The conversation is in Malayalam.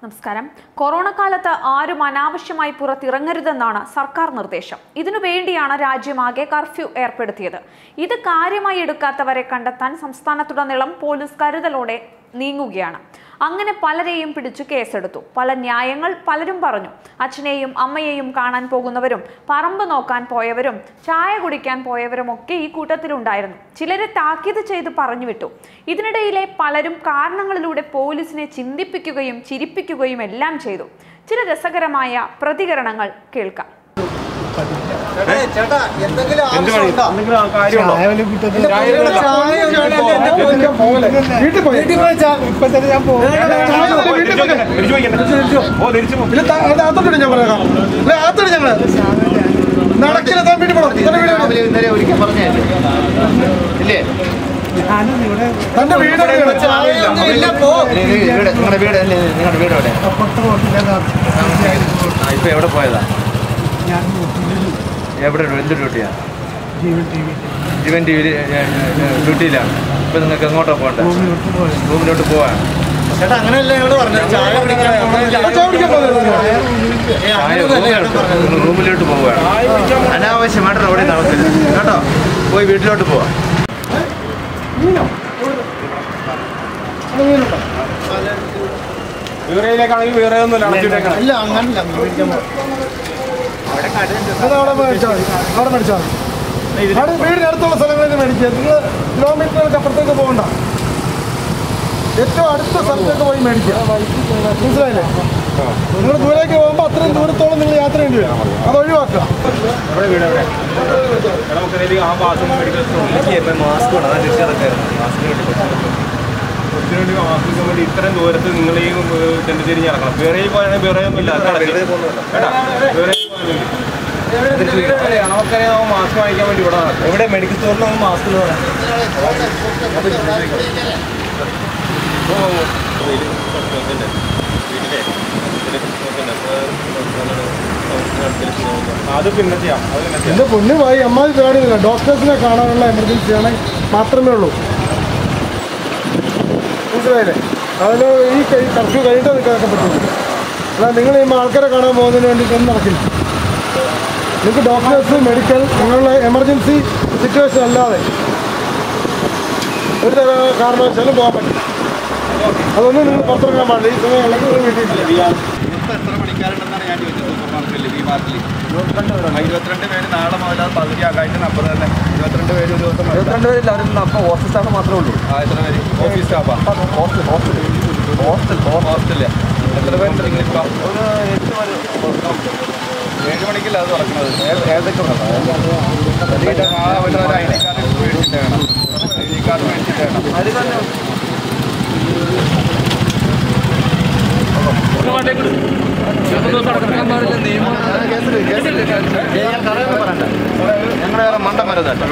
നമസ്കാരം കൊറോണ കാലത്ത് ആരും അനാവശ്യമായി പുറത്തിറങ്ങരുതെന്നാണ് സർക്കാർ നിർദ്ദേശം ഇതിനു വേണ്ടിയാണ് രാജ്യമാകെ കർഫ്യൂ ഏർപ്പെടുത്തിയത് ഇത് കാര്യമായി എടുക്കാത്തവരെ കണ്ടെത്താൻ സംസ്ഥാനത്തുടനീളം പോലീസ് കരുതലോടെ നീങ്ങുകയാണ് അങ്ങനെ പലരെയും പിടിച്ചു കേസെടുത്തു പല ന്യായങ്ങൾ പലരും പറഞ്ഞു അച്ഛനെയും അമ്മയെയും കാണാൻ പോകുന്നവരും പറമ്പ് നോക്കാൻ പോയവരും ചായ കുടിക്കാൻ പോയവരും ഒക്കെ ഈ കൂട്ടത്തിലുണ്ടായിരുന്നു ചിലരെ താക്കീത് ചെയ്ത് പറഞ്ഞു വിട്ടു ഇതിനിടയിലെ പലരും കാരണങ്ങളിലൂടെ പോലീസിനെ ചിന്തിപ്പിക്കുകയും ചിരിപ്പിക്കുകയും എല്ലാം ചെയ്തു ചില രസകരമായ പ്രതികരണങ്ങൾ കേൾക്കാം ചേട്ടാ എന്തെങ്കിലും ആവശ്യമുണ്ടോ വീട്ടിൽ പോയി ഇപ്പൊ തന്നെ ഞാൻ പോകും അകത്തോട്ട് ഞാൻ പറയാം അല്ലെ അകത്തോട്ട് ഞങ്ങള് നടക്കില്ല താൻ വീട്ടിൽ പോകണം തന്റെ വീട് രാവിലെ ഇന്നലെ ഒരിക്കൽ പറഞ്ഞല്ലേ ഇല്ലേ തന്റെ വീട് എവിടെയാണ്? ഇല്ല പോ നിങ്ങളുടെ വീട് അല്ലേ നിങ്ങളുടെ വീട് എവിടെ ആ, ഇപ്പൊ എവിടെ പോയതാ എവിടെ എന്ത് ഡ്യൂട്ടിയാ ജീവൻ ടി വി ഡ്യൂട്ടിയിലാണ് ഇപ്പൊ നിങ്ങൾക്ക് എങ്ങോട്ടാ പോകണ്ടേ റൂമിലോട്ട് പോവാൻ ചേട്ടാ അങ്ങനെയല്ല ഞങ്ങള് പറഞ്ഞത് ചായ കുടിക്കാൻ ചായ കുടിക്കാൻ പോകുന്നത് ചായ റൂമിലോട്ട് പോവുകയാണ് അനാവശ്യമായിട്ട് റോഡിൽ നടക്കരുത് കേട്ടോ പോയി വീട്ടിലോട്ട് പോവാ വീറയിലേക്കാണെങ്കിൽ വീറ ഒന്നുമില്ല അടച്ചിട്ടേക്കണം ഇല്ല അങ്ങനല്ല മേടിക്കാൻ പോകും അത് അവിടെ മേടിച്ചാൽ മതി അവിടെ മേടിച്ചാൽ മതി അവിടെ വീടിന് അടുത്തുള്ള സ്ഥലങ്ങളിൽ നിന്ന് മേടിക്കുക നിങ്ങൾ കിലോമീറ്ററുകൾക്ക് അപ്പുറത്തേക്ക് പോകണ്ട ഏറ്റവും അടുത്ത സ്ഥലത്തേക്ക് പോയി മേടിക്കുക മനസ്സിലായില്ലേ നിങ്ങൾ ദൂരേക്ക് പോകുമ്പോൾ അത്രയും ദൂരത്തോളം നിങ്ങൾ യാത്ര ചെയ്യേണ്ടി വരും അത് ഒഴിവാക്കുക നമ്മുടെ വീട് എവിടെ നമുക്ക് ആ ഭാഗത്ത് മെഡിക്കൽ സ്റ്റോറിലേക്ക് മാസ്ക് വേണം അതാണ് തിരിച്ചറിയായിരുന്നു മാസ്കിന് വേണ്ടി കൊച്ചിന് വേണ്ടി മാസ്കിന് വേണ്ടി ഇത്രയും ദൂരത്ത് നിങ്ങൾ ഈ ചെന്ന് തിരിഞ്ഞ് ഇറങ്ങണം വേറെ പോയാണെങ്കിൽ വേറെ ഒന്നും ഇല്ല കേട്ടാ വേറെ നമുക്കറിയാം മാസ്ക് വാങ്ങിക്കാൻ വേണ്ടി ഇവിടെ നടക്കും. എവിടെ മെഡിക്കൽ സ്റ്റോറിൽ നമുക്ക് മാസ്ക് അത് പിന്നെ ചെയ്യാം അത് പിന്നെ ചെയ്യാം എന്റെ പൊന്നുമായി അമ്മാതി പരിപാടിയില്ല ഡോക്ടേഴ്സിനെ കാണാനുള്ള എമർജൻസി ആണ് മാത്രമേ ഉള്ളൂ മനസ്സിലായില്ലേ അതിന് ഈ കർഫ്യൂ കഴിഞ്ഞിട്ട് നിൽക്കാനൊക്കെ പറ്റുള്ളൂ അല്ല നിങ്ങൾ ഈ ആൾക്കാരെ കാണാൻ പോകുന്നതിന് വേണ്ടിയിട്ടൊന്നും നടക്കില്ല നിങ്ങൾക്ക് ഡോക്ടേഴ്സ് മെഡിക്കൽ നിങ്ങളുടെ എമർജൻസി സിറ്റുവേഷൻ അല്ലാതെ ഒരു തര കാരണവശാലും പോകാൻ പറ്റും അതൊന്നും നിങ്ങൾ പുറത്തിറങ്ങാൻ പാടില്ല ഈ സമയം അല്ലെങ്കിൽ നിങ്ങൾ വീട്ടിൽ ഇരിക്കുക. എത്ര പണിക്കാരുണ്ടെന്നാണ് ഞാൻ ചോദിച്ചത് സൂപ്പർ മാർക്കറ്റിൽ ഈ മാർക്കറ്റിൽ ഇരുപത്തിരണ്ട് പേര് നാളെ മുതൽ അത് പകുതി ആകായിട്ട് നമ്പർ തന്നെ ഇരുപത്തിരണ്ട് പേര് ഒരു ദിവസം ഇരുപത്തിരണ്ട് പേരില്ല അവർ അപ്പോൾ ഓഫീസ് സ്റ്റാഫ് മാത്രമേ ഉള്ളൂ ആ എത്ര പേര് ഓഫീസ് സ്റ്റാഫാ ഹോസ്റ്റൽ ഹോസ്റ്റൽ ഹോസ്റ്റൽ ഹോസ്റ്റല് എത്ര പേരുണ്ട് നിങ്ങളിപ്പോൾ ഒരു എട്ട് പേര് ഏഴ് മണിക്കല്ല അത് തുറക്കുന്നത് ഏതൊക്കെ നാളെ ഒരു ഐ ഡി കാർഡ് മേടിച്ചിട്ട് വേണം ഐ ഡി കാർഡ് മേടിച്ചിട്ട് വേണം അത് തന്നെ ഞങ്ങളുടെ വേറെ മണ്ടം വരുന്നുണ്ട്